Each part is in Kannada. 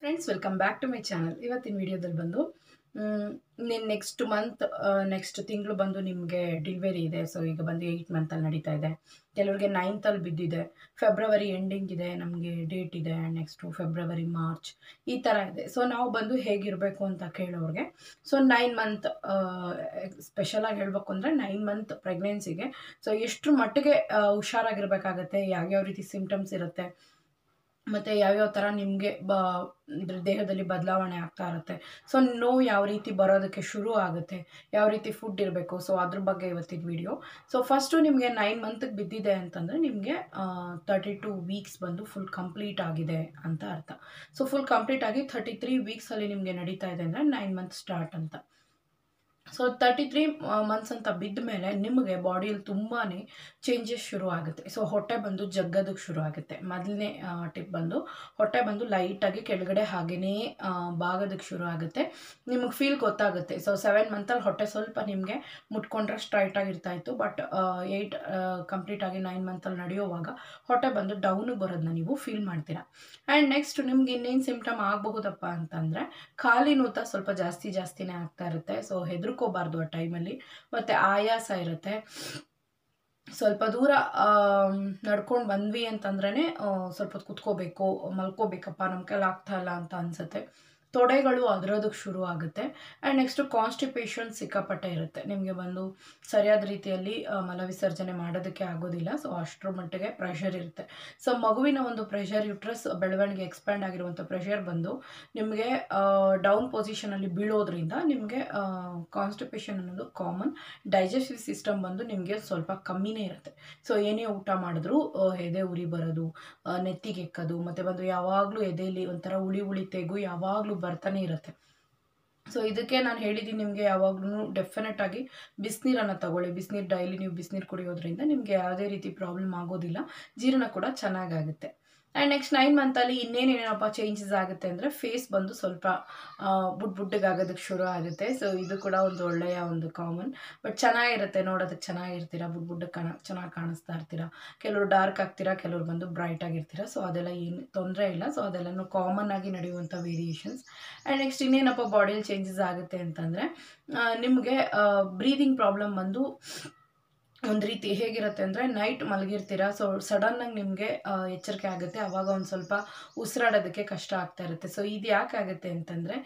friends welcome back to my channel ಇವತ್ತಿನ ವಿಡಿಯೋದಲ್ಲಿ ಬಂದು ನೀನು ನೆಕ್ಸ್ಟ್ ಮಂತ್ ನೆಕ್ಸ್ಟ್ ತಿಂಗಳು ಬಂದು ನಿಮಗೆ ಡಿಲಿವರಿ ಇದೆ ಸೊ ಈಗ ಬಂದು ಏಯ್ಟ್ ಮಂತಲ್ಲಿ ನಡೀತಾ ಇದೆ ಕೆಲವ್ರಿಗೆ ನೈನ್ತಲ್ಲಿ ಬಿದ್ದಿದೆ ಫೆಬ್ರವರಿ ಎಂಡಿಂಗ್ ಇದೆ ನಮಗೆ ಡೇಟ್ ಇದೆ ನೆಕ್ಸ್ಟು ಫೆಬ್ರವರಿ ಮಾರ್ಚ್ ಈ ಥರ ಇದೆ ಸೊ ನಾವು ಬಂದು ಹೇಗಿರಬೇಕು ಅಂತ ಕೇಳೋರಿಗೆ ಸೊ ನೈನ್ ಮಂತ್ ಸ್ಪೆಷಲಾಗಿ ಹೇಳಬೇಕು ಅಂದರೆ ನೈನ್ ಮಂತ್ ಪ್ರೆಗ್ನೆನ್ಸಿಗೆ ಸೊ ಎಷ್ಟು ಮಟ್ಟಿಗೆ ಆ, ಹುಷಾರಾಗಿರ್ಬೇಕಾಗತ್ತೆ ಯಾವ್ಯಾವ ರೀತಿ ಸಿಮ್ಟಮ್ಸ್ ಇರುತ್ತೆ ಮತ್ತು ಯಾವ್ಯಾವ ಥರ ನಿಮಗೆ ಬ ಇದ್ರ ದೇಹದಲ್ಲಿ ಬದಲಾವಣೆ ಆಗ್ತಾ ಇರುತ್ತೆ ಸೊ ನೋವು ಯಾವ ರೀತಿ ಬರೋದಕ್ಕೆ ಶುರು ಆಗುತ್ತೆ ಯಾವ ರೀತಿ ಫುಡ್ ಇರಬೇಕು ಸೊ ಅದ್ರ ಬಗ್ಗೆ ಇವತ್ತಿನ ವಿಡಿಯೋ ಸೊ ಫಸ್ಟು ನಿಮಗೆ ನೈನ್ ಮಂತ್ಗೆ ಬಿದ್ದಿದೆ ಅಂತಂದರೆ ನಿಮಗೆ ತರ್ಟಿ ಟು ವೀಕ್ಸ್ ಬಂದು ಫುಲ್ ಕಂಪ್ಲೀಟ್ ಆಗಿದೆ ಅಂತ ಅರ್ಥ ಸೊ ಫುಲ್ ಕಂಪ್ಲೀಟ್ ಆಗಿ ಥರ್ಟಿ ತ್ರೀ ವೀಕ್ಸಲ್ಲಿ ನಿಮಗೆ ನಡೀತಾ ಇದೆ ಅಂದರೆ ನೈನ್ ಮಂತ್ ಸ್ಟಾರ್ಟ್ ಅಂತ ಸೊ ತರ್ಟಿ ತ್ರೀ ಮಂತ್ಸ್ ಅಂತ ಬಿದ್ದ ಮೇಲೆ ನಿಮಗೆ ಬಾಡಿಯಲ್ಲಿ ತುಂಬಾ ಚೇಂಜಸ್ ಶುರು ಆಗುತ್ತೆ ಸೊ ಹೊಟ್ಟೆ ಬಂದು ಜಗ್ಗೋದಕ್ಕೆ ಶುರು ಆಗುತ್ತೆ ಮೊದಲನೇ ಟಿಪ್ ಬಂದು ಹೊಟ್ಟೆ ಬಂದು ಲೈಟಾಗಿ ಕೆಳಗಡೆ ಹಾಗೇ ಬಾಗೋದಕ್ಕೆ ಶುರು ಆಗುತ್ತೆ ನಿಮಗೆ ಫೀಲ್ ಗೊತ್ತಾಗುತ್ತೆ ಸೊ ಸೆವೆನ್ ಮಂತಲ್ಲಿ ಹೊಟ್ಟೆ ಸ್ವಲ್ಪ ನಿಮಗೆ ಮುಟ್ಕೊಂಡ್ರೆ ಸ್ಟ್ರೈಟ್ ಆಗಿರ್ತಾ ಇತ್ತು ಬಟ್ ಏಯ್ಟ್ ಕಂಪ್ಲೀಟ್ ಆಗಿ ನೈನ್ ಮಂತಲ್ಲಿ ನಡೆಯುವಾಗ ಹೊಟ್ಟೆ ಬಂದು ಡೌನಿಗೆ ಬರೋದನ್ನ ನೀವು ಫೀಲ್ ಮಾಡ್ತೀರಾ ಆ್ಯಂಡ್ ನೆಕ್ಸ್ಟ್ ನಿಮ್ಗೆ ಇನ್ನೇನು ಸಿಮ್ಟಮ್ ಆಗಬಹುದಪ್ಪ ಅಂತಂದರೆ ಖಾಲಿ ನೂತ ಸ್ವಲ್ಪ ಜಾಸ್ತಿ ಜಾಸ್ತಿನೇ ಆಗ್ತಾ ಇರುತ್ತೆ ಸೊ ಹೆದರ್ಕೋಬಾರ್ದು ಆ ಟೈಮಲ್ಲಿ ಮತ್ತು ಆಯಾಸ ಇರುತ್ತೆ ಸ್ವಲ್ಪ ದೂರ ನಡ್ಕೊಂಡು ಬಂದ್ವಿ ಅಂತಂದ್ರೇ ಸ್ವಲ್ಪ ಹೊತ್ತು ಕುತ್ಕೋಬೇಕು ಮಲ್ಕೋಬೇಕಪ್ಪ ನಮ್ಮ ಕೈಲಿ ಆಗ್ತಾ ಇಲ್ಲ ಅಂತ ಅನಿಸುತ್ತೆ ತೊಡೆಗಳು ಅದರೋದಕ್ಕೆ ಶುರು ಆಗುತ್ತೆ ಆ್ಯಂಡ್ ನೆಕ್ಸ್ಟು ಕಾನ್ಸ್ಟಿಪೇಷನ್ ಸಿಕ್ಕಾಪಟ್ಟೆ ಇರುತ್ತೆ ನಿಮಗೆ ಬಂದು ಸರಿಯಾದ ರೀತಿಯಲ್ಲಿ ಆ, ಮಲವಿಸರ್ಜನೆ ಮಾಡೋದಕ್ಕೆ ಆಗೋದಿಲ್ಲ ಸೊ ಅಷ್ಟರ ಮಟ್ಟಿಗೆ ಪ್ರೆಷರ್ ಇರುತ್ತೆ ಸೊ ಮಗುವಿನ ಒಂದು ಪ್ರೆಷರ್ ಯುಟ್ರಸ್ ಬೆಳವಣಿಗೆ ಎಕ್ಸ್ಪ್ಯಾಂಡ್ ಆಗಿರುವಂಥ ಪ್ರೆಷರ್ ಬಂದು ನಿಮಗೆ ಡೌನ್ ಪೊಸಿಷನಲ್ಲಿ ಬೀಳೋದ್ರಿಂದ ನಿಮಗೆ ಕಾನ್ಸ್ಟಿಪೇಷನ್ ಅನ್ನೋದು ಕಾಮನ್ ಡೈಜೆಸ್ಟಿವ್ ಸಿಸ್ಟಮ್ ಬಂದು ನಿಮಗೆ ಸ್ವಲ್ಪ ಕಮ್ಮಿನೇ ಇರುತ್ತೆ ಸೊ ಏನೇ ಊಟ ಮಾಡಿದ್ರೂ ಆ, ಎದೆ ಉರಿ ಬರೋದು ಆ, ನೆತ್ತಿಗೆ ಎಕ್ಕೋದು ಮತ್ತು ಬಂದು ಯಾವಾಗಲೂ ಎದೆಯಲ್ಲಿ ಒಂಥರ ಉಳಿ ಉಳಿ ತೆಗು ಯಾವಾಗಲೂ ಬರ್ತಾನೆ ಇರುತ್ತೆ ಸೊ ಇದಕ್ಕೆ ನಾನು ಹೇಳಿದ್ದೀನಿ ನಿಮಗೆ ಯಾವಾಗ್ಲೂ ಡೆಫಿನೆಟ್ ಆಗಿ ಬಿಸಿನೀರನ್ನು ತಗೊಳ್ಳಿ ಬಿಸಿನೀರು ಡೈಲಿ ನೀವು ಬಿಸಿನೀರು ಕುಡಿಯೋದ್ರಿಂದ ನಿಮಗೆ ಯಾವುದೇ ರೀತಿ ಪ್ರಾಬ್ಲಮ್ ಆಗೋದಿಲ್ಲ ಜೀರ್ಣ ಕೂಡ ಚೆನ್ನಾಗಾಗುತ್ತೆ ಆ್ಯಂಡ್ ನೆಕ್ಸ್ಟ್ ನೈನ್ ಮಂತಲ್ಲಿ ಇನ್ನೇನೇನಪ್ಪ ಚೇಂಜಸ್ ಆಗುತ್ತೆ ಅಂದರೆ ಫೇಸ್ ಬಂದು ಸ್ವಲ್ಪ ಆ, ಬುಡ್ ಬುಡ್ಡಗಾಗೋದಕ್ಕೆ ಶುರು ಆಗುತ್ತೆ ಸೊ ಇದು ಕೂಡ ಒಂದು ಒಳ್ಳೆಯ ಒಂದು ಕಾಮನ್ ಬಟ್ ಚೆನ್ನಾಗಿರುತ್ತೆ ನೋಡೋದಕ್ಕೆ ಚೆನ್ನಾಗಿರ್ತೀರಾ ಬುಡ್ ಬುಡ್ಡ ಕಾಣ ಚೆನ್ನಾಗಿ ಕಾಣಿಸ್ತಾ ಇರ್ತೀರಾ ಕೆಲವರು ಡಾರ್ಕ್ ಆಗ್ತೀರಾ ಕೆಲವರು ಬಂದು ಬ್ರೈಟ್ ಆಗಿರ್ತೀರಾ ಸೊ ಅದೆಲ್ಲ ಏನು ತೊಂದರೆ ಇಲ್ಲ ಸೊ ಅದೆಲ್ಲನೂ ಕಾಮನ್ ಆಗಿ ನಡೆಯುವಂಥ ವೇರಿಯೇಷನ್ಸ್ ಆ್ಯಂಡ್ ನೆಕ್ಸ್ಟ್ ಇನ್ನೇನಪ್ಪ ಬಾಡಿಯಲ್ಲಿ ಚೇಂಜಸ್ ಆಗುತ್ತೆ ಅಂತಂದರೆ ನಿಮಗೆ ಬ್ರೀದಿಂಗ್ ಪ್ರಾಬ್ಲಮ್ ಬಂದು ಒಂದು ರೀತಿ ಹೇಗಿರುತ್ತೆ ಅಂದರೆ ನೈಟ್ ಮಲಗಿರ್ತೀರಾ ಸೊ ಸಡನ್ನಾಗಿ ನಿಮಗೆ ಎಚ್ಚರಿಕೆ ಆಗುತ್ತೆ ಆವಾಗ ಒಂದು ಸ್ವಲ್ಪ ಉಸಿರಾಡೋದಕ್ಕೆ ಕಷ್ಟ ಆಗ್ತಾ ಇರುತ್ತೆ ಸೊ ಇದು ಯಾಕೆ ಆಗುತ್ತೆ ಅಂತಂದರೆ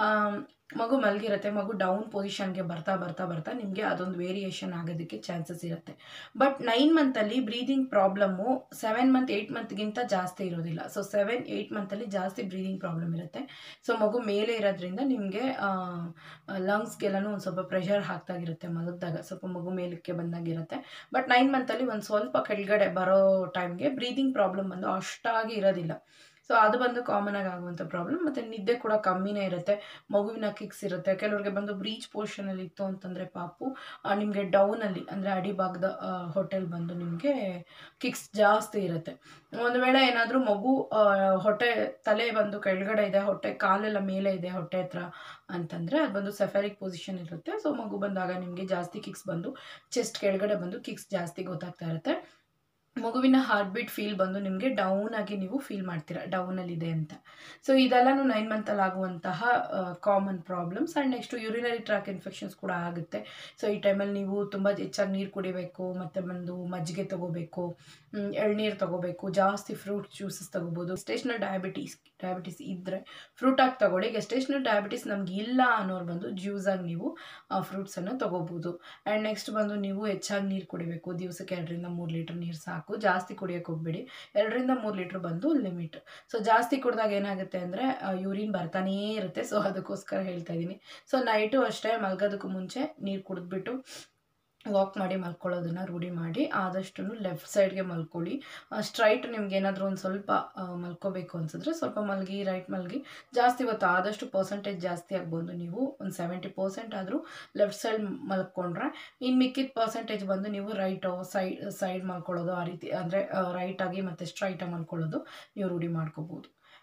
ಮಗು ಮಲಗಿರುತ್ತೆ ಮಗು ಡೌನ್ ಪೊಸಿಷನ್ಗೆ ಬರ್ತಾ ಬರ್ತಾ ಬರ್ತಾ ನಿಮಗೆ ಅದೊಂದು ವೇರಿಯೇಷನ್ ಆಗೋದಕ್ಕೆ ಚಾನ್ಸಸ್ ಇರುತ್ತೆ ಬಟ್ ನೈನ್ ಮಂತಲ್ಲಿ breathing problem seven month eight ಮಂತ್ಗಿಂತ ಜಾಸ್ತಿ ಇರೋದಿಲ್ಲ ಸೊ ಸೆವೆನ್ ಏಯ್ಟ್ ಮಂತಲ್ಲಿ ಜಾಸ್ತಿ ಬ್ರೀದಿಂಗ್ ಪ್ರಾಬ್ಲಮ್ ಇರುತ್ತೆ ಸೊ ಮಗು ಮೇಲೆ ಇರೋದ್ರಿಂದ ನಿಮಗೆ ಲಂಗ್ಸ್ಗೆಲ್ಲನೂ ಒಂದು ಸ್ವಲ್ಪ ಪ್ರೆಷರ್ ಹಾಕ್ತಾಗಿರುತ್ತೆ ಮಲಗಿದಾಗ ಸ್ವಲ್ಪ ಮಗು ಮೇಲಕ್ಕೆ ಬಂದಾಗಿರುತ್ತೆ ಬಟ್ ನೈನ್ ಮಂತಲ್ಲಿ ಒಂದು ಸ್ವಲ್ಪ ಕೆಳಗಡೆ ಬರೋ ಟೈಮ್ಗೆ ಬ್ರೀದಿಂಗ್ ಪ್ರಾಬ್ಲಮ್ ಬಂದು ಅಷ್ಟಾಗಿ ಇರೋದಿಲ್ಲ ಸೊ ಅದು ಬಂದು ಕಾಮನ್ ಆಗಿ ಆಗುವಂಥ ಪ್ರಾಬ್ಲಮ್ ಮತ್ತು ನಿದ್ದೆ ಕೂಡ ಕಮ್ಮಿನೇ ಇರುತ್ತೆ ಮಗುವಿನ ಕಿಕ್ಸ್ ಇರುತ್ತೆ ಕೆಲವ್ರಿಗೆ ಬಂದು ಬ್ರೀಚ್ ಪೋರ್ಷನಲ್ಲಿ ಇತ್ತು ಅಂತಂದರೆ ಪಾಪು ನಿಮಗೆ ಡೌನಲ್ಲಿ ಅಂದರೆ ಅಡಿಭಾಗದ ಹೋಟೆಲ್ ಬಂದು ನಿಮಗೆ ಕಿಕ್ಸ್ ಜಾಸ್ತಿ ಇರುತ್ತೆ ಒಂದು ವೇಳೆ ಏನಾದರೂ ಮಗು ಆ, ಹೊಟ್ಟೆ ತಲೆ ಬಂದು ಕೆಳಗಡೆ ಇದೆ ಹೊಟ್ಟೆ ಕಾಲೆಲ್ಲ ಮೇಲೆ ಇದೆ ಹೊಟ್ಟೆ ಹತ್ರ ಅಂತಂದರೆ ಅದು ಬಂದು ಸೆಫರಿಕ್ ಪೊಸಿಷನ್ ಇರುತ್ತೆ ಸೊ ಮಗು ಬಂದಾಗ ನಿಮಗೆ ಜಾಸ್ತಿ ಕಿಕ್ಸ್ ಬಂದು ಚೆಸ್ಟ್ ಕೆಳಗಡೆ ಬಂದು ಕಿಕ್ಸ್ ಜಾಸ್ತಿ ಗೊತ್ತಾಗ್ತಾ ಇರುತ್ತೆ ಮಗುವಿನ ಹಾರ್ಟ್ ಬೀಟ್ ಫೀಲ್ ಬಂದು ನಿಮಗೆ ಡೌನ್ ಆಗಿ ನೀವು ಫೀಲ್ ಮಾಡ್ತೀರಾ ಡೌನಲ್ಲಿದೆ ಅಂತ ಸೊ ಇದೆಲ್ಲನೂ ನೈನ್ ಮಂತಲ್ಲಿ ಆಗುವಂತಹ common problems and next urinary tract infections ಕೂಡ ಆಗುತ್ತೆ ಸೊ ಈ ಟೈಮಲ್ಲಿ ನೀವು ತುಂಬ ಹೆಚ್ಚಾಗಿ ನೀರು ಕುಡಿಬೇಕು ಮತ್ತು ಬಂದು ಮಜ್ಜಿಗೆ ತಗೋಬೇಕು ಮ್, ಎಳ್ನೀರು ತಗೋಬೇಕು ಜಾಸ್ತಿ ಫ್ರೂಟ್ ಜ್ಯೂಸಸ್ ತಗೋಬೋದು ಸ್ಟೇಷನಲ್ ಡಯಾಬಿಟೀಸ್ ಡಯಾಬಿಟೀಸ್ ಇದ್ದರೆ ಫ್ರೂಟಾಗಿ ತಗೊಳ್ಳಿ ಗೆಸ್ಟೇಷನಲ್ ಡಯಾಬಿಟೀಸ್ ನಮ್ಗೆ ಇಲ್ಲ ಅನ್ನೋರು ಬಂದು ಜ್ಯೂಸಾಗಿ ನೀವು ಫ್ರೂಟ್ಸನ್ನು ತಗೋಬೋದು ಆ್ಯಂಡ್ ನೆಕ್ಸ್ಟ್ ಬಂದು ನೀವು ಹೆಚ್ಚಾಗಿ ನೀರು ಕುಡಿಬೇಕು ದಿವಸಕ್ಕೆ ಎರಡರಿಂದ ಮೂರು ಲೀಟ್ರ್ ನೀರು ಸಾಕು ಜಾಸ್ತಿ ಕುಡಿಯೋಕೆ ಹೋಗ್ಬೇಡಿ ಎರಡರಿಂದ ಮೂರು ಲೀಟ್ರ್ ಬಂದು ಲಿಮಿಟ್ ಸೊ ಜಾಸ್ತಿ ಕುಡಿದಾಗ ಏನಾಗುತ್ತೆ ಅಂದರೆ ಯೂರಿನ್ ಬರ್ತಾನೇ ಇರುತ್ತೆ ಸೊ ಅದಕ್ಕೋಸ್ಕರ ಹೇಳ್ತಾ ಇದ್ದೀನಿ ಸೊ ನೈಟು ಅಷ್ಟೇ ಮಲ್ಗೋದಕ್ಕೂ ಮುಂಚೆ ನೀರು ಕುಡಿದ್ಬಿಟ್ಟು ವಾಕ್ ಮಾಡಿ ಮಲ್ಕೊಳ್ಳೋದನ್ನ ರೂಢಿ ಮಾಡಿ ಆದಷ್ಟು ಲೆಫ್ಟ್ ಸೈಡ್ಗೆ ಮಲ್ಕೊಳ್ಳಿ ಸ್ಟ್ರೈಟ್ ನಿಮ್ಗೆ ಏನಾದರೂ ಒಂದು ಸ್ವಲ್ಪ ಆ, ಮಲ್ಕೋಬೇಕು ಅನ್ಸಿದ್ರೆ ಸ್ವಲ್ಪ ಮಲಗಿ ರೈಟ್ ಮಲಗಿ ಜಾಸ್ತಿ ಹೊತ್ತು ಆದಷ್ಟು ಪರ್ಸೆಂಟೇಜ್ ಜಾಸ್ತಿ ಆಗ್ಬೋದು ನೀವು ಒಂದು ಸೆವೆಂಟಿ ಪರ್ಸೆಂಟ್ ಆದರೂ ಲೆಫ್ಟ್ ಸೈಡ್ ಮಲ್ಕೊಂಡ್ರೆ ಇನ್ನು ಮಿಕ್ಕಿದ ಪರ್ಸೆಂಟೇಜ್ ಬಂದು ನೀವು ರೈಟ್ ಸೈಡ್ ಸೈಡ್ ಮಲ್ಕೊಳ್ಳೋದು ಆ ರೀತಿ ಅಂದರೆ ರೈಟಾಗಿ ಮತ್ತು ಸ್ಟ್ರೈಟಾಗಿ ಮಲ್ಕೊಳ್ಳೋದು ನೀವು ರೂಢಿ ಮಾಡ್ಕೋಬೋದು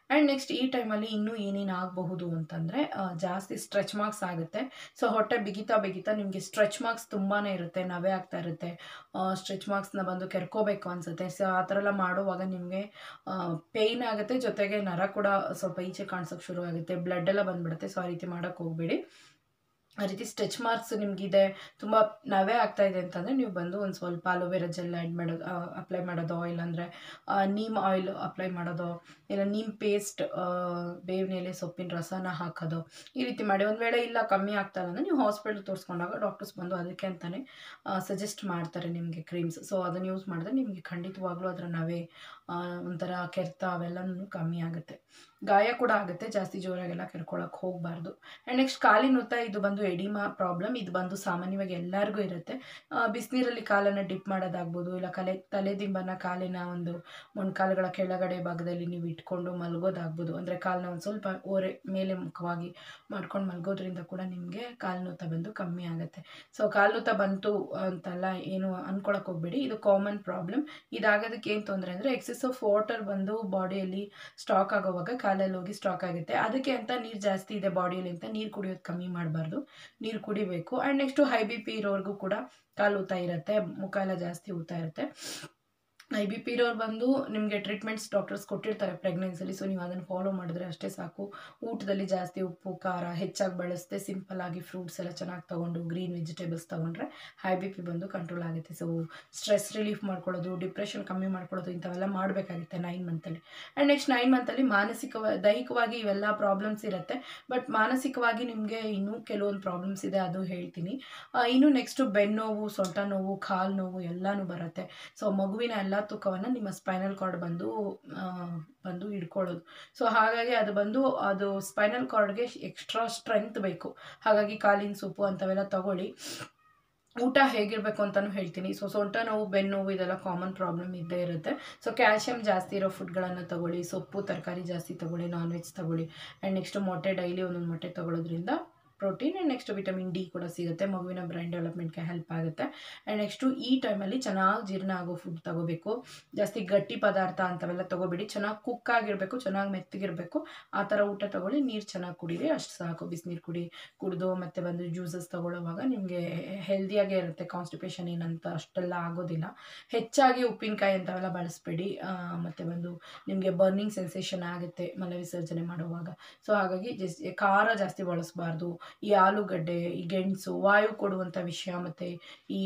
ಆ್ಯಂಡ್ ನೆಕ್ಸ್ಟ್ ಈ ಟೈಮಲ್ಲಿ ಇನ್ನೂ ಏನೇನು ಆಗಬಹುದು ಅಂತಂದರೆ ಜಾಸ್ತಿ ಸ್ಟ್ರೆಚ್ ಮಾರ್ಕ್ಸ್ ಆಗುತ್ತೆ ಸೊ ಹೊಟ್ಟೆ ಬಿಗಿತಾ ಬಿಗಿತಾ ನಿಮಗೆ ಸ್ಟ್ರೆಚ್ ಮಾರ್ಕ್ಸ್ ತುಂಬಾ ಇರುತ್ತೆ ನವೆ ಆಗ್ತಾ ಇರುತ್ತೆ ಸ್ಟ್ರೆಚ್ ಮಾರ್ಕ್ಸ್ನ ಬಂದು ಕೆರ್ಕೋಬೇಕು ಅನಿಸುತ್ತೆ ಸೊ ಆ ಥರ ಎಲ್ಲ ಮಾಡುವಾಗ ನಿಮಗೆ ಪೇಯ್ನ್ ಆಗುತ್ತೆ ಜೊತೆಗೆ ನರ ಕೂಡ ಸ್ವಲ್ಪ ಈಚೆ ಕಾಣಿಸೋಕೆ ಶುರು ಆಗುತ್ತೆ ಬ್ಲಡ್ ಎಲ್ಲ ಬಂದ್ಬಿಡುತ್ತೆ ಸೊ ಆ ರೀತಿ ಮಾಡೋಕ್ಕೆ ಹೋಗಬೇಡಿ ಆ ರೀತಿ ಸ್ಟ್ರೆಚ್ ಮಾರ್ಕ್ಸ್ ನಿಮಗಿದೆ ತುಂಬ ನವೆ ಆಗ್ತಾ ಇದೆ ಅಂತಂದರೆ ನೀವು ಬಂದು ಒಂದು ಸ್ವಲ್ಪ ಅಲೋವೆರಾ ಜೆಲ್ ಆ್ಯಡ್ ಮಾಡೋದು ಅಪ್ಲೈ ಮಾಡೋದು ಇಲ್ಲಾಂದರೆ ನೀಮ್ ಆಯಿಲ್ ಅಪ್ಲೈ ಮಾಡೋದು ಇಲ್ಲ ನೀಮ್ ಪೇಸ್ಟ್ ಬೇವಿನ ಎಲೆ ಸೊಪ್ಪಿನ ರಸನ ಹಾಕೋದು ಈ ರೀತಿ ಮಾಡಿ ಒಂದು ವೇಳೆ ಇಲ್ಲ ಕಮ್ಮಿ ಆಗ್ತಾ ಇಲ್ಲ ಅಂದರೆ ನೀವು ಹಾಸ್ಪಿಟಲ್ ತೋರಿಸ್ಕೊಂಡಾಗ ಡಾಕ್ಟರ್ಸ್ ಬಂದು ಅದಕ್ಕೆ ಅಂತಲೇ ಸಜೆಸ್ಟ್ ಮಾಡ್ತಾರೆ ನಿಮಗೆ ಕ್ರೀಮ್ಸ್ ಸೊ ಅದನ್ನು ಯೂಸ್ ಮಾಡಿದ್ರೆ ನಿಮಗೆ ಖಂಡಿತವಾಗ್ಲೂ ಅದರ ನವೆ ಒಂಥರ ಕೆರೆತ ಅವೆಲ್ಲನೂ ಕಮ್ಮಿ ಆಗುತ್ತೆ ಗಾಯ ಕೂಡ ಆಗುತ್ತೆ ಜಾಸ್ತಿ ಜೋರಾಗೆಲ್ಲ ಕೆರ್ಕೊಳಕ್ಕೆ ಹೋಗಬಾರ್ದು ಆ್ಯಂಡ್ ನೆಕ್ಸ್ಟ್ ಕಾಲಿನ ಉತ್ತ ಇದು ಬಂದು ಎಡಿಮಾ ಪ್ರಾಬ್ಲಮ್ ಇದು ಬಂದು ಸಾಮಾನ್ಯವಾಗಿ ಎಲ್ಲರಿಗೂ ಇರುತ್ತೆ ಬಿಸಿನೀರಲ್ಲಿ ಕಾಲನ್ನು ಡಿಪ್ ಮಾಡೋದಾಗ್ಬೋದು ಇಲ್ಲ ಕಲೆ ತಲೆದಿಂಬನ ಕಾಲಿನ ಒಂದು ಮೊಣಕಾಲುಗಳ ಕೆಳಗಡೆ ಭಾಗದಲ್ಲಿ ನೀವು ಇಟ್ಕೊಂಡು ಮಲಗೋದಾಗ್ಬೋದು ಅಂದರೆ ಕಾಲನ್ನ ಒಂದು ಸ್ವಲ್ಪ ಓರೆ ಮೇಲೆ ಮುಖವಾಗಿ ಮಾಡ್ಕೊಂಡು ಮಲಗೋದ್ರಿಂದ ಕೂಡ ನಿಮಗೆ ಕಾಲು ನೋತ ಬಂದು ಕಮ್ಮಿ ಆಗುತ್ತೆ ಸೊ ಕಾಲು ನೋತ ಬಂತು ಅಂತೆಲ್ಲ ಏನು ಅನ್ಕೊಳಕ್ಕೆ ಹೋಗ್ಬೇಡಿ ಇದು ಕಾಮನ್ ಪ್ರಾಬ್ಲಮ್ ಇದಾಗೋದಕ್ಕೆ ಏನು ತೊಂದರೆ ಅಂದರೆ ಎಕ್ಸೆಸ್ ಆಫ್ ವಾಟರ್ ಬಂದು ಬಾಡಿಯಲ್ಲಿ ಸ್ಟಾಕ್ ಆಗೋವಾಗ ಕಾಲಲ್ಲಿ ಹೋಗಿ ಸ್ಟಾಕ್ ಆಗುತ್ತೆ ಅದಕ್ಕೆ ಅಂತ ನೀರು ಜಾಸ್ತಿ ಇದೆ ಬಾಡಿಯಲ್ಲಿ ಅಂತ ನೀರು ಕುಡಿಯೋದು ಕಮ್ಮಿ ಮಾಡಬಾರ್ದು ನೀರು ಕುಡಿಬೇಕು and next high B P ಇರೋರ್ಗೂ ಕೂಡ ಕಾಲು ಊತ ಇರುತ್ತೆ ಮುಖ ಎಲ್ಲ ಜಾಸ್ತಿ ಊತ ಇರುತ್ತೆ ಐ ಬಿ ಪಿ ಇರೋರು ಬಂದು ನಿಮಗೆ ಟ್ರೀಟ್ಮೆಂಟ್ಸ್ ಡಾಕ್ಟರ್ಸ್ ಕೊಟ್ಟಿರ್ತಾರೆ ಪ್ರೆಗ್ನೆನ್ಸಿಲಿ ಸೊ ನೀವು ಅದನ್ನು ಫಾಲೋ ಮಾಡಿದ್ರೆ ಅಷ್ಟೇ ಸಾಕು ಊಟದಲ್ಲಿ ಜಾಸ್ತಿ ಉಪ್ಪು ಖಾರ ಹೆಚ್ಚಾಗಿ ಬಳಸದೆ ಸಿಂಪಲ್ ಆಗಿ ಫ್ರೂಟ್ಸ್ ಎಲ್ಲ ಚೆನ್ನಾಗಿ ತೊಗೊಂಡು ಗ್ರೀನ್ ವೆಜಿಟೇಬಲ್ಸ್ ತೊಗೊಂಡ್ರೆ ಹೈ ಬಿ ಪಿ ಬಂದು ಕಂಟ್ರೋಲ್ ಆಗುತ್ತೆ ಸೊ ಸ್ಟ್ರೆಸ್ ರಿಲೀಫ್ ಮಾಡ್ಕೊಳ್ಳೋದು ಡಿಪ್ರೆಷನ್ ಕಮ್ಮಿ ಮಾಡ್ಕೊಳ್ಳೋದು ಇಂಥವೆಲ್ಲ ಮಾಡಬೇಕಾಗುತ್ತೆ ನೈನ್ ಮಂತಲ್ಲಿ ಆ್ಯಂಡ್ ನೆಕ್ಸ್ಟ್ ನೈನ್ ಮಂತಲ್ಲಿ ಮಾನಸಿಕ ದೈಹಿಕವಾಗಿ ಇವೆಲ್ಲ ಪ್ರಾಬ್ಲಮ್ಸ್ ಇರುತ್ತೆ ಬಟ್ ಮಾನಸಿಕವಾಗಿ ನಿಮಗೆ ಇನ್ನೂ ಕೆಲವೊಂದು ಪ್ರಾಬ್ಲಮ್ಸ್ ಇದೆ ಅದು ಹೇಳ್ತೀನಿ ಇನ್ನು ನೆಕ್ಸ್ಟು ಬೆನ್ನೋವು ಸೊಂಟ ನೋವು ಕಾಲು ನೋವು ಎಲ್ಲನೂ ಬರುತ್ತೆ ಸೊ ಮಗುವಿನ ಎಲ್ಲ ತೂಕವನ್ನು ನಿಮ್ಮ ಸ್ಪೈನಲ್ ಕಾರ್ಡ್ ಬಂದು ಬಂದು ಹಿಡ್ಕೊಳ್ಳೋದು ಸೊ ಹಾಗಾಗಿ ಅದು ಬಂದು ಅದು ಸ್ಪೈನಲ್ ಕಾರ್ಡ್ಗೆ ಎಕ್ಸ್ಟ್ರಾ ಸ್ಟ್ರೆಂತ್ ಬೇಕು ಹಾಗಾಗಿ ಕಾಲಿನ ಸೂಪು ಅಂಥವೆಲ್ಲ ತಗೊಳ್ಳಿ ಊಟ ಹೇಗಿರಬೇಕು ಅಂತಲೂ ಹೇಳ್ತೀನಿ ಸೊ ಸೊಂಟ ನೋವು ಬೆನ್ನು ನೋವು ಇದೆಲ್ಲ ಕಾಮನ್ ಪ್ರಾಬ್ಲಮ್ ಇದ್ದೇ ಇರುತ್ತೆ ಸೊ ಕ್ಯಾಲ್ಶಿಯಮ್ ಜಾಸ್ತಿ ಇರೋ ಫುಡ್ಗಳನ್ನು ತಗೊಳ್ಳಿ ಸೊಪ್ಪು ತರಕಾರಿ ಜಾಸ್ತಿ ತಗೊಳ್ಳಿ ನಾನ್ ವೆಜ್ ತಗೊಳ್ಳಿ ಆ್ಯಂಡ್ ನೆಕ್ಸ್ಟ್ ಮೊಟ್ಟೆ ಡೈಲಿ ಒಂದೊಂದು ಮೊಟ್ಟೆ ತಗೊಳ್ಳೋದ್ರಿಂದ protein and next vitamin D ಕೂಡ ಸಿಗುತ್ತೆ ಮಗುವಿನ ಬ್ರೈನ್ ಡೆವಲಪ್ಮೆಂಟ್ಗೆ ಹೆಲ್ಪ್ ಆಗುತ್ತೆ ಆ್ಯಂಡ್ ನೆಕ್ಸ್ಟು ಈ ಟೈಮಲ್ಲಿ ಚೆನ್ನಾಗಿ ಜೀರ್ಣ ಆಗೋ ಫುಡ್ ತಗೋಬೇಕು ಜಾಸ್ತಿ ಗಟ್ಟಿ ಪದಾರ್ಥ ಅಂಥವೆಲ್ಲ ತಗೋಬೇಡಿ ಚೆನ್ನಾಗಿ ಕುಕ್ ಆಗಿರಬೇಕು ಚೆನ್ನಾಗಿ ಮೆತ್ತಗಿರಬೇಕು ಆ ಥರ ಊಟ ತಗೊಳ್ಳಿ ನೀರು ಚೆನ್ನಾಗಿ ಕುಡೀರಿ ಅಷ್ಟು ಸಾಕು ಬಿಸಿನೀರು ಕುಡಿ ಕುಡಿದು ಮತ್ತು ಬಂದು ಜ್ಯೂಸಸ್ ತಗೊಳ್ಳೋವಾಗ ನಿಮಗೆ ಹೆಲ್ದಿಯಾಗೇ ಇರುತ್ತೆ ಕಾನ್ಸ್ಟಿಪೇಷನ್ ಏನಂತ ಅಷ್ಟೆಲ್ಲ ಆಗೋದಿಲ್ಲ ಹೆಚ್ಚಾಗಿ ಉಪ್ಪಿನಕಾಯಿ ಅಂಥವೆಲ್ಲ ಬಳಸಬೇಡಿ ಮತ್ತು ಬಂದು ನಿಮಗೆ ಬರ್ನಿಂಗ್ ಸೆನ್ಸೇಷನ್ ಆಗುತ್ತೆ ಮಲ ವಿಸರ್ಜನೆ ಮಾಡುವಾಗ ಸೊ ಹಾಗಾಗಿ ಜಸ್ ಖಾರ ಜಾಸ್ತಿ ಬಳಸಬಾರ್ದು ಈ ಆಲೂಗಡ್ಡೆ ಈ ಗೆಣಸು ವಾಯು ಕೊಡುವಂಥ ವಿಷಯ ಮತ್ತು ಈ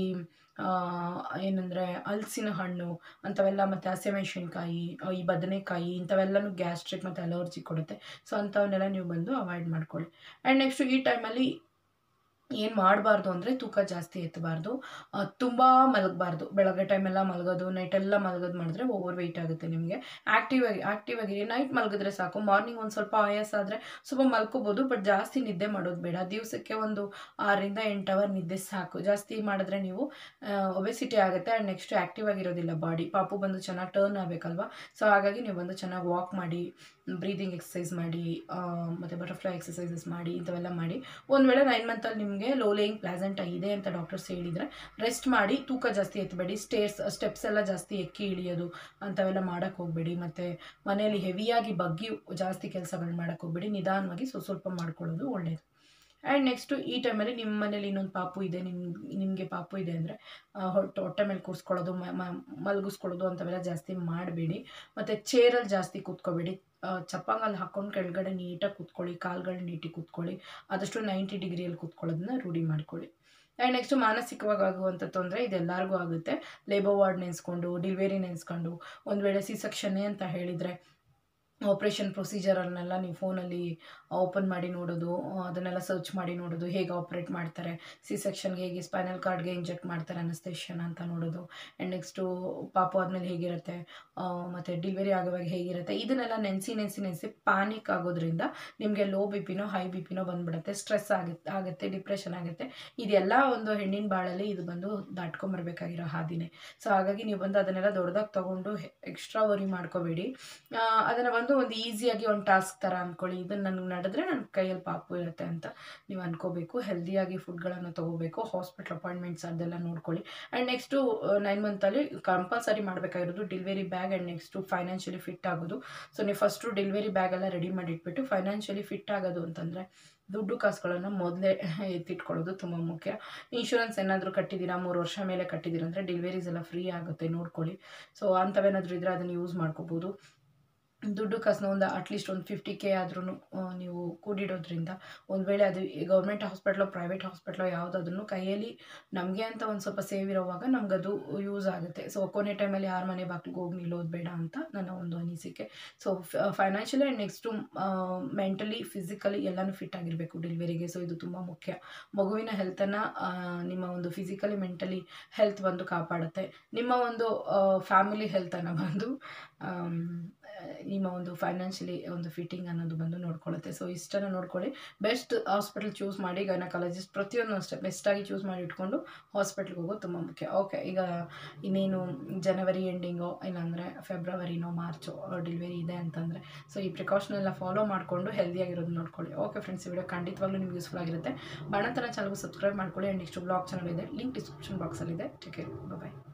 ಏನಂದರೆ ಹಲಸಿನ ಹಣ್ಣು ಅಂಥವೆಲ್ಲ ಮತ್ತು ಹಸಿಮೆಣ್ಸಿನ್ಕಾಯಿ ಈ ಬದನೆಕಾಯಿ ಇಂಥವೆಲ್ಲನೂ ಗ್ಯಾಸ್ಟ್ರಿಕ್ ಮತ್ತು ಅಲರ್ಜಿ ಕೊಡುತ್ತೆ ಸೊ ಅಂಥವನ್ನೆಲ್ಲ ನೀವು ಬಂದು ಅವಾಯ್ಡ್ ಮಾಡ್ಕೊಳ್ಳಿ ಆ್ಯಂಡ್ ನೆಕ್ಸ್ಟು ಈ ಟೈಮಲ್ಲಿ ಏನು ಮಾಡಬಾರ್ದು ಅಂದರೆ ತೂಕ ಜಾಸ್ತಿ ಎತ್ತಬಾರ್ದು ತುಂಬ ಮಲಗಬಾರ್ದು ಬೆಳಗ್ಗೆ ಟೈಮೆಲ್ಲ ಮಲಗೋದು ನೈಟೆಲ್ಲ ಮಲಗೋದು ಮಾಡಿದ್ರೆ ಓವರ್ ವೆಯ್ಟ್ ಆಗುತ್ತೆ ನಿಮಗೆ ಆ್ಯಕ್ಟಿವ್ ಆಗಿ ಆ್ಯಕ್ಟಿವ್ ಆಗಿ ನೈಟ್ ಮಲಗಿದ್ರೆ ಸಾಕು ಮಾರ್ನಿಂಗ್ ಒಂದು ಸ್ವಲ್ಪ ಆಯಾಸ ಆದರೆ ಸ್ವಲ್ಪ ಮಲ್ಕೋಬೋದು ಬಟ್ ಜಾಸ್ತಿ ನಿದ್ದೆ ಮಾಡೋದು ಬೇಡ ದಿವಸಕ್ಕೆ ಒಂದು ಆರರಿಂದ ಎಂಟು ಅವರ್ ನಿದ್ದೆ ಸಾಕು ಜಾಸ್ತಿ ಮಾಡಿದ್ರೆ ನೀವು ಒಬೆಸಿಟಿ ಆಗುತ್ತೆ ಆ್ಯಂಡ್ ನೆಕ್ಸ್ಟ್ ಆ್ಯಕ್ಟಿವ್ ಆಗಿರೋದಿಲ್ಲ ಬಾಡಿ ಪಾಪು ಬಂದು ಚೆನ್ನಾಗಿ ಟರ್ನ್ ಆಗಬೇಕಲ್ವಾ ಸೊ ಹಾಗಾಗಿ ನೀವು ಬಂದು ಚೆನ್ನಾಗಿ ವಾಕ್ ಮಾಡಿ ಬ್ರೀದಿಂಗ್ ಎಕ್ಸಸೈಸ್ ಮಾಡಿ ಮತ್ತು ಬಟರ್ಫ್ಲೈ ಎಕ್ಸಸೈಸಸ್ ಮಾಡಿ ಇಂಥವೆಲ್ಲ ಮಾಡಿ ಒಂದು ವೇಳೆ ನೈನ್ ಮಂತಲ್ಲಿ ನಿಮಗೆ ಲೋ ಲೇಯಿಂಗ್ ಪ್ಲಾಸೆಂಟ ಇದೆ ಅಂತ ಡಾಕ್ಟರ್ಸ್ ಹೇಳಿದರೆ ರೆಸ್ಟ್ ಮಾಡಿ ತೂಕ ಜಾಸ್ತಿ ಎತ್ತಬೇಡಿ ಸ್ಟೇರ್ಸ್ ಸ್ಟೆಪ್ಸ್ ಎಲ್ಲ ಜಾಸ್ತಿ ಎಕ್ಕಿ ಇಳಿಯೋದು ಅಂಥವೆಲ್ಲ ಮಾಡೋಕ್ಕೆ ಹೋಗಬೇಡಿ ಮತ್ತು ಮನೆಯಲ್ಲಿ ಹೆವಿಯಾಗಿ ಬಗ್ಗಿ ಜಾಸ್ತಿ ಕೆಲಸಗಳು ಮಾಡೋಕ್ಕೆ ಹೋಗಬೇಡಿ ನಿಧಾನವಾಗಿ ಸ್ವಲ್ಪ ಸ್ವಲ್ಪ ಮಾಡ್ಕೊಳ್ಳೋದು ಒಳ್ಳೆಯದು ಆ್ಯಂಡ್ ನೆಕ್ಸ್ಟು ಈ ಟೈಮಲ್ಲಿ ನಿಮ್ಮ ಮನೇಲಿ ಇನ್ನೊಂದು ಪಾಪು ಇದೆ ನಿಮ್ಮ ನಿಮಗೆ ಪಾಪು ಇದೆ ಅಂದರೆ ಹೊಟ್ಟೆ ಹೊಟ್ಟೆ ಮೇಲೆ ಕೂರಿಸ್ಕೊಳ್ಳೋದು ಮಲಗಿಸ್ಕೊಳ್ಳೋದು ಅಂಥವೆಲ್ಲ ಜಾಸ್ತಿ ಮಾಡಬೇಡಿ ಮತ್ತು ಚೇರಲ್ಲಿ ಜಾಸ್ತಿ ಕೂತ್ಕೋಬೇಡಿ ಚಪ್ಪಂಗಲ್ಲಿ ಹಾಕ್ಕೊಂಡು ಕೆಳಗಡೆ ನೀಟಾಗಿ ಕೂತ್ಕೊಳ್ಳಿ ಕಾಲುಗಳು ನೀಟಾಗಿ ಕೂತ್ಕೊಳ್ಳಿ ಆದಷ್ಟು ನೈಂಟಿ ಡಿಗ್ರಿಯಲ್ಲಿ ಕೂತ್ಕೊಳ್ಳೋದನ್ನ ರೂಢಿ ಮಾಡ್ಕೊಳ್ಳಿ ಆ್ಯಂಡ್ ನೆಕ್ಸ್ಟು ಮಾನಸಿಕವಾಗಿ ಆಗುವಂಥ ತೊಂದರೆ ಇದೆಲ್ಲರಿಗೂ ಆಗುತ್ತೆ ಲೇಬರ್ ವಾರ್ಡ್ ನೆನೆಸ್ಕೊಂಡು ಡಿಲಿವರಿ ನೆನೆಸ್ಕೊಂಡು ಒಂದು ವೇಳೆ ಸಿ ಸೆಕ್ಷನ್ನೇ ಅಂತ ಹೇಳಿದರೆ ಆಪ್ರೇಷನ್ ಪ್ರೊಸೀಜರನ್ನೆಲ್ಲ ನೀವು ಫೋನಲ್ಲಿ ಓಪನ್ ಮಾಡಿ ನೋಡೋದು ಅದನ್ನೆಲ್ಲ ಸರ್ಚ್ ಮಾಡಿ ನೋಡೋದು ಹೇಗೆ ಆಪ್ರೇಟ್ ಮಾಡ್ತಾರೆ ಸಿ ಸೆಕ್ಷನ್ಗೆ ಹೇಗೆ ಸ್ಪೈನಲ್ ಕಾರ್ಡ್ಗೆ ಇಂಜೆಕ್ಟ್ ಮಾಡ್ತಾರೆ ಅನಸ್ತೇಷನ್ ಅಂತ ನೋಡೋದು ಆ್ಯಂಡ್ ನೆಕ್ಸ್ಟು ಪಾಪು ಆದಮೇಲೆ ಹೇಗಿರುತ್ತೆ ಮತ್ತು ಡಿಲಿವರಿ ಆಗೋವಾಗ ಹೇಗಿರುತ್ತೆ ಇದನ್ನೆಲ್ಲ ನೆನೆಸಿ ನೆನೆಸಿ ನೆನೆಸಿ ಪ್ಯಾನಿಕ್ ಆಗೋದ್ರಿಂದ ನಿಮಗೆ ಲೋ ಬಿ ಪಿನೋ ಹೈ ಬಿ ಪಿನೋ ಬಂದ್ಬಿಡುತ್ತೆ ಸ್ಟ್ರೆಸ್ ಆಗುತ್ತೆ ಆಗುತ್ತೆ ಡಿಪ್ರೆಷನ್ ಆಗುತ್ತೆ ಇದೆಲ್ಲ ಒಂದು ಹೆಣ್ಣಿನ ಬಾಳಲ್ಲಿ ಇದು ಬಂದು ದಾಟ್ಕೊಂಬರ್ಬೇಕಾಗಿರೋ ಹಾದಿನೇ ಸೊ ಹಾಗಾಗಿ ನೀವು ಬಂದು ಅದನ್ನೆಲ್ಲ ದೊಡ್ಡದಾಗಿ ತೊಗೊಂಡು ಎಕ್ಸ್ಟ್ರಾ ವರಿ ಮಾಡ್ಕೋಬೇಡಿ ಅದನ್ನು ಬಂದು ಒಂದು ಈಸಿಯಾಗಿ ಒಂದು ಟಾಸ್ಕ್ ಥರ ಅಂದ್ಕೊಳ್ಳಿ ಇದನ್ನು ನನಗೆ ನಡೆದ್ರೆ ನನ್ನ ಕೈಯಲ್ಲಿ ಪಾಪು ಇರುತ್ತೆ ಅಂತ ನೀವು ಅನ್ಕೋಬೇಕು ಹೆಲ್ದಿಯಾಗಿ ಫುಡ್ಗಳನ್ನು ತೊಗೋಬೇಕು ಹಾಸ್ಪಿಟ್ಲ್ ಅಪಾಯಿಂಟ್ಮೆಂಟ್ಸ್ ಅದೆಲ್ಲ ನೋಡ್ಕೊಳ್ಳಿ ಆ್ಯಂಡ್ ನೆಕ್ಸ್ಟು ನೈನ್ ಮಂತಲ್ಲಿ ಕಂಪಲ್ಸರಿ ಮಾಡಬೇಕಾಗಿರೋದು delivery bag and next financially fit ಆಗೋದು ಸೊ ನೀವು ಫಸ್ಟು ಡೆಲಿವರಿ ಬ್ಯಾಗ್ ಎಲ್ಲ ರೆಡಿ ಮಾಡಿ ಇಟ್ಬಿಟ್ಟು ಫೈನಾನ್ಷಿಯಲಿ ಫಿಟ್ ಆಗೋದು ಅಂತಂದರೆ ದುಡ್ಡು ಕಾಸುಗಳನ್ನು ಮೊದಲೇ ಎತ್ತಿಟ್ಕೊಳ್ಳೋದು ತುಂಬ ಮುಖ್ಯ ಇನ್ಶೂರೆನ್ಸ್ ಏನಾದರೂ ಕಟ್ಟಿದ್ದೀರಾ ಮೂರು ವರ್ಷ ಮೇಲೆ ಕಟ್ಟಿದ್ದೀರಾ ಅಂದರೆ ಡೆಲಿವರೀಸ್ ಎಲ್ಲ ಫ್ರೀ ಆಗುತ್ತೆ ನೋಡ್ಕೊಳ್ಳಿ ಸೊ ಅಂಥವೇನಾದರೂ ಇದ್ದರೆ ಅದನ್ನು ಯೂಸ್ ಮಾಡ್ಕೋಬೋದು ದುಡ್ಡು ಕಾಸನ್ನ ಒಂದು ಅಟ್ಲೀಸ್ಟ್ ಒಂದು ಫಿಫ್ಟಿ ಕೆ ಆದ್ರೂ ನೀವು ಕೂಡಿಡೋದ್ರಿಂದ ಒಂದು ವೇಳೆ ಅದು ಗೌರ್ಮೆಂಟ್ ಹಾಸ್ಪಿಟ್ಲೋ ಪ್ರೈವೇಟ್ ಹಾಸ್ಪಿಟ್ಲೋ ಯಾವುದಾದ್ರೂ ಕೈಯಲ್ಲಿ ನಮಗೆ ಅಂತ ಒಂದು ಸ್ವಲ್ಪ ಸೇವ್ ಇರೋವಾಗ ನಮಗದು ಯೂಸ್ ಆಗುತ್ತೆ ಸೊ ಕೊನೆ ಟೈಮಲ್ಲಿ ಯಾರ ಮನೆ ಬಾಗಿಲಿಗೆ ಹೋಗಿ ನಿಲ್ಲೋದು ಬೇಡ ಅಂತ ನನ್ನ ಒಂದು ಅನಿಸಿಕೆ so financially and next mentally physically ಎಲ್ಲನೂ ಫಿಟ್ ಆಗಿರಬೇಕು ಡೆಲಿವರಿಗೆ ಸೊ ಇದು ತುಂಬ ಮುಖ್ಯ ಮಗುವಿನ ಹೆಲ್ತನ್ನು ನಿಮ್ಮ ಒಂದು ಫಿಸಿಕಲಿ ಮೆಂಟಲಿ ಹೆಲ್ತ್ ಬಂದು ಕಾಪಾಡುತ್ತೆ ನಿಮ್ಮ ಒಂದು ಫ್ಯಾಮಿಲಿ ಹೆಲ್ತನ್ನು ಬಂದು ಆಮ್, ನಿಮ್ಮ ಒಂದು ಫೈನಾನ್ಷಿಯಲಿ ಒಂದು ಫಿಟ್ಟಿಂಗ್ ಅನ್ನೋದು ಬಂದು ನೋಡ್ಕೊಳ್ಳುತ್ತೆ ಸೊ ಇಷ್ಟನ್ನು ನೋಡ್ಕೊಳ್ಳಿ ಬೆಸ್ಟ್ ಹಾಸ್ಪಿಟಲ್ ಚೂಸ್ ಮಾಡಿ ಗೈನಕಾಲಜಿಸ್ಟ್ ಪ್ರತಿಯೊಂದು ಅಷ್ಟೇ ಬೆಸ್ಟಾಗಿ ಚೂಸ್ ಮಾಡಿ ಇಟ್ಕೊಂಡು ಹಾಸ್ಪಿಟ್ಲ್ಗೆ ಹೋಗೋದು ತುಂಬ ಮುಖ್ಯ ಓಕೆ ಈಗ ಇನ್ನೇನು ಜನವರಿ ಎಂಡಿಂಗೋ ಇಲ್ಲಾಂದರೆ ಫೆಬ್ರವರಿನೋ ಮಾರ್ಚೋ ಡೆಲಿವರಿ ಇದೆ ಅಂತಂದರೆ ಸೊ ಈ ಪ್ರಿಕಾಷನ್ ಎಲ್ಲ ಫಾಲೋ ಮಾಡಿಕೊಂಡು ಹೆಲ್ದಿಯಾಗಿರೋದು ನೋಡ್ಕೊಳ್ಳಿ ಓಕೆ ಫ್ರೆಂಡ್ಸ್ ಈ ವಿಡಿಯೋ ಖಂಡಿತವಾಗ್ಲೂ ನಿಮ್ಗೆ ಯೂಸ್ಫುಲ್ ಆಗಿರುತ್ತೆ ಬಾಣತನ ಚಾನಲ್ಗೂ ಸಬ್ಸ್ಕ್ರೈಬ್ ಮಾಡ್ಕೊಳ್ಳಿ ಆ್ಯಂಡ್ ನೆಕ್ಸ್ಟ್ ಬ್ಲಾಗ್ ಚಾನಲ್ ಇದೆ ಲಿಂಕ್ ಡಿಸ್ಕ್ರಿಪ್ಷನ್ ಬಾಕ್ಸಲ್ಲಿದೆ ಟೇಕ್ ಕೇರ್ ಬಾಯ್